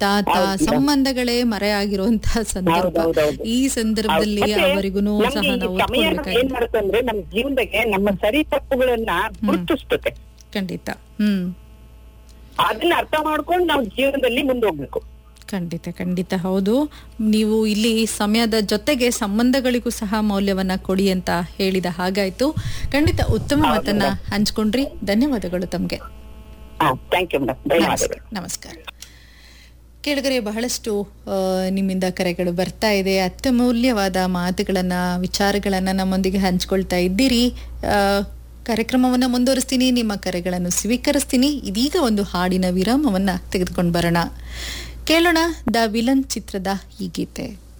ತಾತ ಹೌದು. ಸಂಬಂಧಗಳೇ ಮರೆಯಾಗಿರುವಂತಹ ಸಂದರ್ಭ ಹೌದೌದೌದು. ಈ ಸಂದರ್ಭದಲ್ಲಿ ಮತ್ತೆ ಅವರಿಗೂ ನಮ್ಗೆ ಸಹ ಈ ನಾವು ಸಮಯ ಏನ್ ಒತ್ಕೊಳ್ಬೇಕಾಗಿದೆ ಮಾಡುತ್ತೆ ಅಂದ್ರೆ ನಮ್ಮ ಜೀವನದಾಗೆ ನಮ್ಮ ಸರಿ ತಪ್ಪುಗಳನ್ನ ಗುರುತಿಸ್ತದೆ ಖಂಡಿತ ಹ್ಮ್ ಅದನ್ನ ಅರ್ಥ ಮಾಡ್ಕೊಂಡು ನಾವು ಜೀವನದಲ್ಲಿ ಮುಂದೋಗ್ಬೇಕು ಖಂಡಿತ ಖಂಡಿತ ಹೌದು ನೀವು ಇಲ್ಲಿ ಸಮಯದ ಜೊತೆಗೆ ಸಂಬಂಧಗಳಿಗೂ ಸಹ ಮೌಲ್ಯವನ್ನ ಕೊಡಿ ಅಂತ ಹೇಳಿದ ಹಾಗಾಯ್ತು ಖಂಡಿತ ಉತ್ತಮ ಮಾತನ್ನ ಹಂಚ್ಕೊಂಡ್ರಿ ಧನ್ಯವಾದಗಳು ತಮ್ಗೆ ಹಾ ಥ್ಯಾಂಕ್ ಯು ಮೇಡಮ್ ಧನ್ಯವಾದಗಳು ನಮಸ್ಕಾರ ಕೆಳಗರೆ ಬಹಳಷ್ಟು ಆ, ನಿಮ್ಮಿಂದ ಕರೆಗಳು ಬರ್ತಾ ಇದೆ ಅತ್ಯಮೂಲ್ಯವಾದ ಮಾತುಗಳನ್ನ ವಿಚಾರಗಳನ್ನ ನಮ್ಮೊಂದಿಗೆ ಹಂಚ್ಕೊಳ್ತಾ ಇದ್ದೀರಿ ಆ, ಕಾರ್ಯಕ್ರಮವನ್ನ ಮುಂದುವರಿಸ್ತೀನಿ ನಿಮ್ಮ ಕರೆಗಳನ್ನು ಸ್ವೀಕರಿಸ್ತೀನಿ ಇದೀಗ ಒಂದು ಹಾಡಿನ ವಿರಾಮವನ್ನ ತೆಗೆದುಕೊಂಡು ಬರೋಣ ಕೇಳೋಣ ದ ವಿಲನ್ ಚಿತ್ರದ ಈ ಗೀತೆ